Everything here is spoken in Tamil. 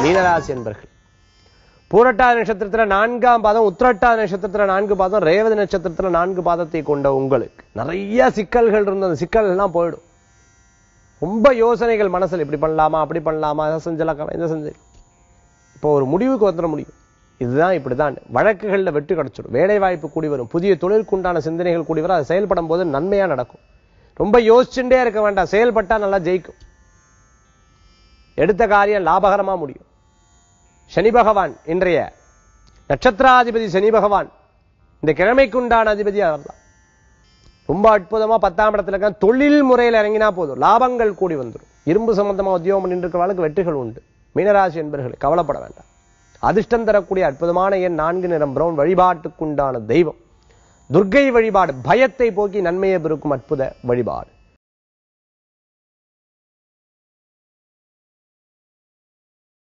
மீனராசி என்பர்கள் பூரட்டாதி நட்சத்திரத்துல நான்காம் பாதம் உத்திரட்டாதி நட்சத்திரத்துல நான்கு பாதம் ரேவதி நட்சத்திரத்துல நான்கு பாதத்தை கொண்ட உங்களுக்கு நிறைய சிக்கல்கள் இருந்த அந்த சிக்கல் எல்லாம் போயிடும் ரொம்ப யோசனைகள் மனசுல இப்படி பண்ணலாமா அப்படி பண்ணலாமா இதை செஞ்சலாம் இதை செஞ்சு இப்போ ஒரு முடிவுக்கு வந்துட முடியும் இதுதான் இப்படிதான் வழக்குகள்ல வெற்றி கிடைச்சிடும் வேலை வாய்ப்பு கூடி வரும் புதிய தொழிலுக்கு உண்டான சிந்தனைகள் கூடி வரும் அது செயல்படும் போது நன்மையா நடக்கும் ரொம்ப யோசிச்சுட்டே இருக்க வேண்டாம் செயல்பட்டா நல்லா ஜெயிக்கும் எடுத்த காரியம் லாபகரமா முடியும் சனி பகவான் இன்றைய நட்சத்திராதிபதி சனி பகவான் இந்த கிழமைக்குண்டான அதிபதி அவர்தான் ரொம்ப அற்புதமா பத்தாம் இடத்துல இருக்க தொழில் முறையில் இறங்கினா போதும் லாபங்கள் கூடி வந்துடும் இரும்பு சம்பந்தமா உத்தியோகம் பண்ணிட்டு இருக்கிறவங்களுக்கு வெற்றிகள் உண்டு மீனராசி என்பர்கள் கவலைப்பட வேண்டாம் அதிர்ஷ்டம் தரக்கூடிய அற்புதமான எண் நான்கு நிறம் பிரவுன் வழிபாட்டுக்குண்டான தெய்வம் துர்க்கை வழிபாடு பயத்தை போக்கி நன்மையை பெருக்கும் அற்புத வழிபாடு